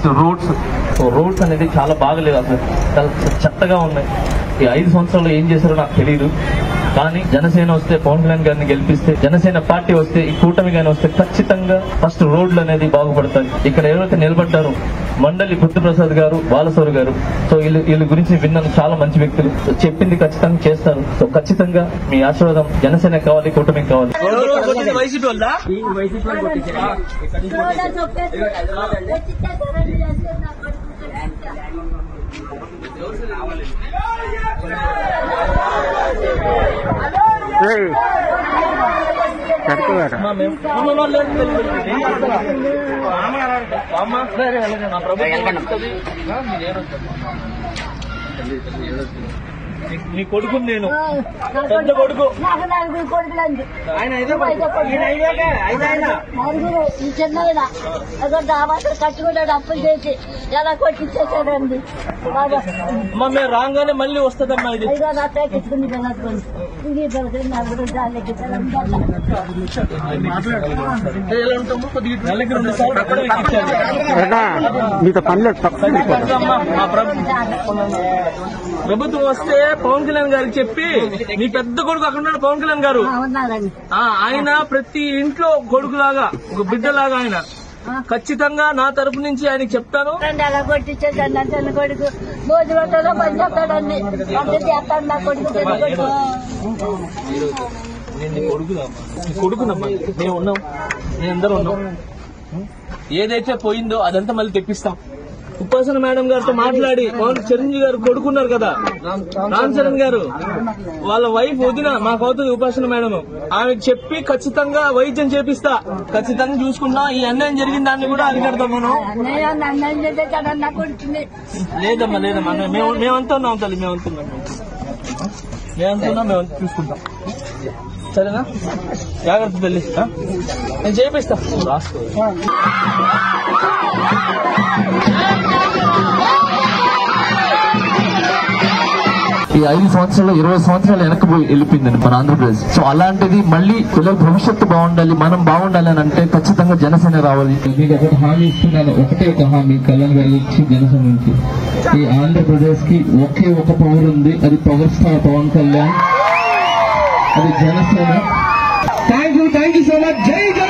Next roads so roads అనేది చాలా బాగలేదు అసలు చాలా చెత్తగా ఉన్నాయి ఈ ఐదు సంవత్సరాలు ఏం చేశారో నాకు తెలియదు కానీ జనసేన వస్తే పవన్ కళ్యాణ్ గారిని గెలిపిస్తే జనసేన పార్టీ వస్తే ఈ కూటమి గాని వస్తే ఖచ్చితంగా ఫస్ట్ రోడ్లు అనేది బాగుపడతాయి ఇక్కడ ఎవరైతే నిలబడ్డారో మండలి బుద్ధప్రసాద్ గారు బాలసౌరి గారు సో వీళ్ళు వీళ్ళ గురించి విన్నాను చాలా మంచి వ్యక్తులు సో చెప్పింది ఖచ్చితంగా చేస్తారు సో ఖచ్చితంగా మీ ఆశీర్వాదం జనసేన కావాలి కూటమికి కావాలి నీ కొడుకు నేను పెద్ద కొడుకు నాకు నలుగురు కొడుకులండి నలుగురు ఈ చిన్నదిన అదో డాబాతో కట్టుకున్నాడు అప్పులు చేసి ఎలా కొట్టించేసాడండి బాగా అమ్మ మేము రాగానే మళ్ళీ వస్తుందమ్మా ఇది ఐదో నా ప్యాకెట్టుకుని వెళ్ళట్టుకోండి ఇది దొరికింది నలుగురు జాలకి నెలకి రెండు సార్లు అక్కడే ఇచ్చారు. మీతో పని లేదు పక్కన అమ్మా, మా ప్రభు- ప్రభుత్వం వస్తే పవన్ కళ్యాణ్ గారికి చెప్పి నీ పెద్ద కొడుకు అక్కడ ఉన్నాడు పవన్ కళ్యాణ్ గారు ఉన్నారండి ఆ, ఆయన ప్రతి ఇంట్లో కొడుకులాగా ఒక బిడ్డలాగా ఆయన ఖచ్చితంగా నా తరపు నుంచి ఆయనకి చెప్తాను రండి అలా కొట్టించేసాడు నా చిన్న కొడుకు భోజన హోటల్లో పని చేస్తాడండి అంత చేస్తాడు నా కొడుకు పెద్ద కొడుకు నేను నీ కొడుకునమ్మా నీ కొడుకునమ్మా మేము ఉన్నాం నేను అందరూ ఉన్నాం ఏదైతే పోయిందో అదంతా మళ్ళీ తెప్పిస్తాం ఉపాసన మేడం గారితో మాట్లాడి పవన్ చిరంజీవి గారు కొడుకున్నారు కదా రామ్ చరణ్ గారు వాళ్ళ వైఫ్ వదిన మాకు అవుతుంది ఉపాసన మేడం ఆమెకు చెప్పి ఖచ్చితంగా వైద్యం చేపిస్తా ఖచ్చితంగా చూసుకున్నా ఈ అన్యాయం జరిగిన దాన్ని కూడా అరికడతాం మనం అన్నయ్య నన్ను చేసేసాడు నా కొడుకుని లేదమ్మా లేదమ్మా మేము మేమంతా ఉన్నాం తల్లి మేమంతా ఉన్నాం మేమంతా ఉన్నాం మేము చూసుకుంటాం సరేనా జాగ్రత్త తల్లి ఆ? నేను చేపిస్తా రాసుకో ఈ ఐదు సంవత్సరాలు ఇరవై సంవత్సరాలు వెనక్కి పోయి వెళ్ళిపోయిందండి మన ఆంధ్రప్రదేశ్ సో అలాంటిది మళ్ళీ పిల్లల భవిష్యత్తు బాగుండాలి మనం బాగుండాలి అని అంటే ఖచ్చితంగా జనసేన రావాలి మీకు ఒకటి హామీ ఇస్తున్నాను ఒకటే ఒక హామీ కళ్యాణ్ గారి ఇచ్చి జనసేన నుంచి ఈ ఆంధ్రప్రదేశ్ కి ఒకే ఒక పవర్ ఉంది అది పవర్ స్టార్ పవన్ కళ్యాణ్ అది Janasena thank you thank you so much జై